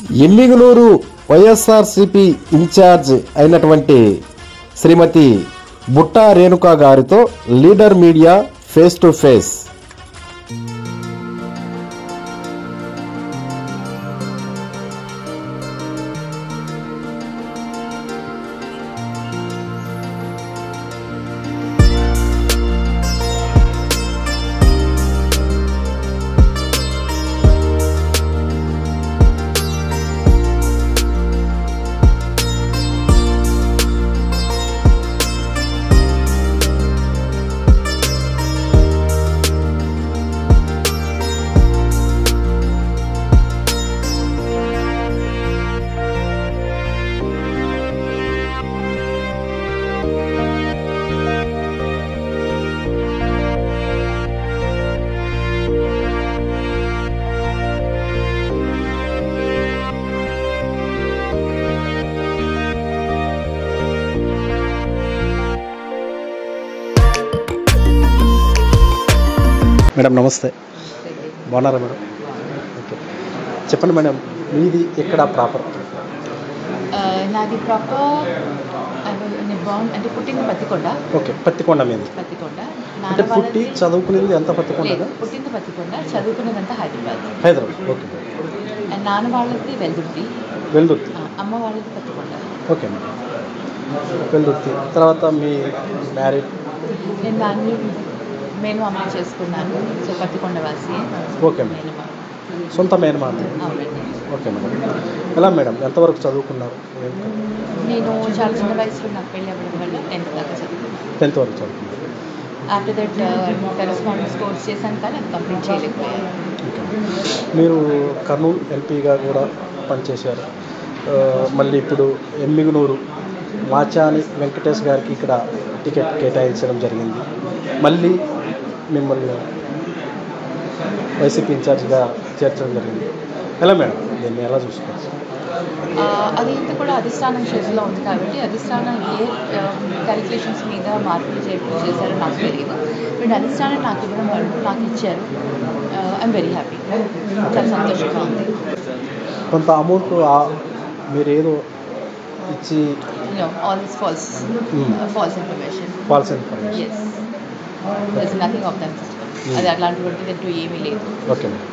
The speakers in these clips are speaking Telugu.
ఎమ్మిగునూరు వైఎస్ఆర్సిపి ఇన్ఛార్జ్ అయినటువంటి శ్రీమతి బుట్టా రేణుకా గారితో leader media face to face madam నమస్తే బాగున్నారా మేడం ఓకే చెప్పండి మేడం మీది ఎక్కడ ప్రాపర్ ఆ, నాది ప్రాపర్ బాన్ అంటే పుట్టింది పత్తికొండ ఓకే పత్తికొండ మీది పత్తికొండ అంటే పుట్టి నాన్న చదువుకునేది ఎంత పత్తికొండ లేదు పుట్టింది పత్తికొండ చదువుకున్నదంతా హైదరాబాద్ హైదరాబాద్ ఓకే అండ్ నాన్న వాళ్ళది వెల్దుర్తి వెల్దుర్తి ఆ, అమ్మ వాళ్ళది పత్తికొండ ఓకే మేడం వెల్దుర్తి తర్వాత మీ మ్యారీడ్ నేను దాన్ని నేను అమ్మ చేసుకున్నాను సో పత్తికొండ వాసి ఓకే మేడం సొంత మేనమామ అవునండి ఓకే మేడం ఎలా మేడం ఎంతవరకు చదువుకున్నారు నేను చాలా చిన్న వయసులో నాకు పెళ్ళి అవ్వడం వల్ల టెన్త్ దాకా చదువుకున్నాను టెన్త్ వరకు చదువుకున్నారు ఆఫ్టర్ దట్ కరెస్పాండెన్స్ కోర్స్ చేశాను కానీ అది కంప్లీట్ చేయలేకపోయాను ఓకే మీరు కర్నూలు ఎంపీగా కూడా పనిచేశారు ఆ, మళ్ళీ ఇప్పుడు ఎమ్మిగునూరు మాచాని వెంకటేష్ గారికి ఇక్కడ టికెట్ కేటాయించడం జరిగింది మళ్ళీ మిమ్మల్ని వైసీపీ ఇన్ఛార్జ్గా చేర్చడం జరిగింది ఎలా మేడం దీన్ని ఎలా చూసుకోవచ్చు ఆ, అది ఇంత కూడా అధిష్టానం చేతిలో ఉంది కాబట్టి అధిష్టానం ఏ క్యాలిక్యులేషన్స్ మీద మార్పులు చేర్పులు చేశారో నాకు తెలియదు బట్ అధిష్టానం నాకు ఇవ్వడం వరకు నాకు ఇచ్చారు ఐఎమ్ వెరీ హ్యాపీ చాలా సంతోషంగా ఉంది కొంత అమౌంట్ మీరు ఏదో ఇచ్చి no all is false Hmm. False information false information yes there's nothing of them అది అట్లాంటివంటిదంటూ ఏమీ లేదు okay madam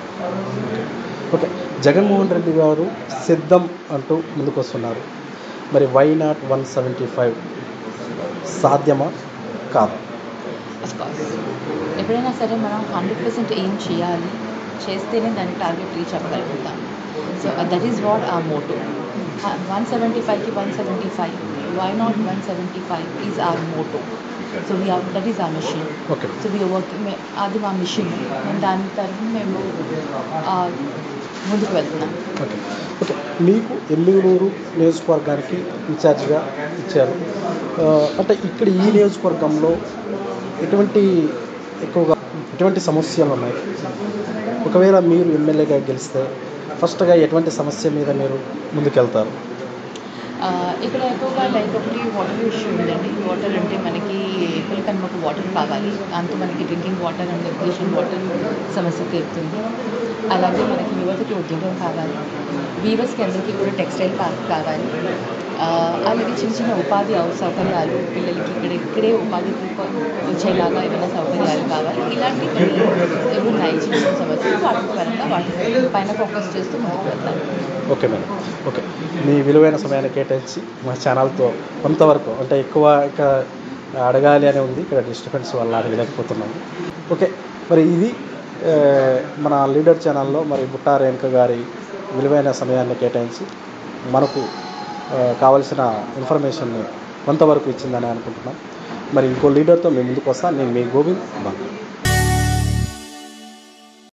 okay Jaganmohan Reddy గారు సిద్ధం అంటూ ముందుకు వస్తున్నారు మరి why not one seventy five సాధ్యమా కాదు అఫ్ కోర్స్ ఎప్పుడైనా సరే మనం హండ్రెడ్ పర్సెంట్ ఏం చేయాలి చేస్తేనే దాని టార్గెట్ రీచ్ అవ్వగలుగుతాం so that is what uh motto one seventy ఫైవ్కి one seventy five why not one seventy five is our motto so we that is uh mission okay so we are working అది మా మిషన్ మేము దాని తరఫున మేము ఆ, ముందుకు వెళ్తున్నాం ఓకే ఓకే మీకు ఎమ్మిగనూరు నియోజకవర్గానికి ఇన్ఛార్జిగా ఇచ్చారు ఆ, అంటే ఇక్కడ ఈ నియోజకవర్గంలో ఎటువంటి ఎక్కువగా ఎటువంటి సమస్యలు ఉన్నాయి ఒకవేళ మీరు ఎమ్మెల్యేగా గెలిస్తే ఫస్ట్గా ఎటువంటి సమస్య మీద మీరు ముందుకెళ్తారు ఆ, ఇక్కడ ఎక్కువగా లైక్ ఒకటి వాటర్ ఇష్యూ ఉందండి వాటర్ అంటే మనకి పిల్లకన్మకు వాటర్ కావాలి అంత మనకి drinking water and irrigation water సమస్య తీరుతుంది అలాగే మనకి యువతకి ఉద్యోగం కావాలి వీవర్స్కి అందరికీ కూడా టెక్స్టైల్ పార్క్ కావాలి ఆ, అలాగే చిన్న చిన్న ఉపాధి అవ- సౌకర్యాలు పిల్లలకి ఇక్కడ ఇక్కడే ఉపాధి వచ్చేలాగా ఏమైనా సౌకర్యాలు కావాలి ఇలాంటి కొన్ని ఇవి ఉన్నాయి చిన్న చిన్న సమస్యలు వాటి పరంగా వాటి పైన ఫోకస్ చేస్తూ ముందుకు వెళ్తాను ఓకే మేడం ఓకే మీ విలువైన సమయాన్ని కేటాయించి మా ఛానల్తో కొంతవరకు అంటే ఎక్కువ ఇక అడగాలి అని ఉంది ఇక్కడ డిస్టర్బెన్స్ వల్ల అడగలేకపోతున్నాము ఓకే మరి ఇది ఆ, మన లీడర్ ఛానల్లో మరి బుట్టా రేణుక గారి విలువైన సమయాన్ని కేటాయించి మనకు ఆ, కావలసిన ఇన్ఫర్మేషన్ని కొంతవరకు ఇచ్చిందని అనుకుంటున్నాం మరి ఇంకో లీడర్తో మేము ముందుకు వస్తాను నేను మీ గోవింద్ బాగా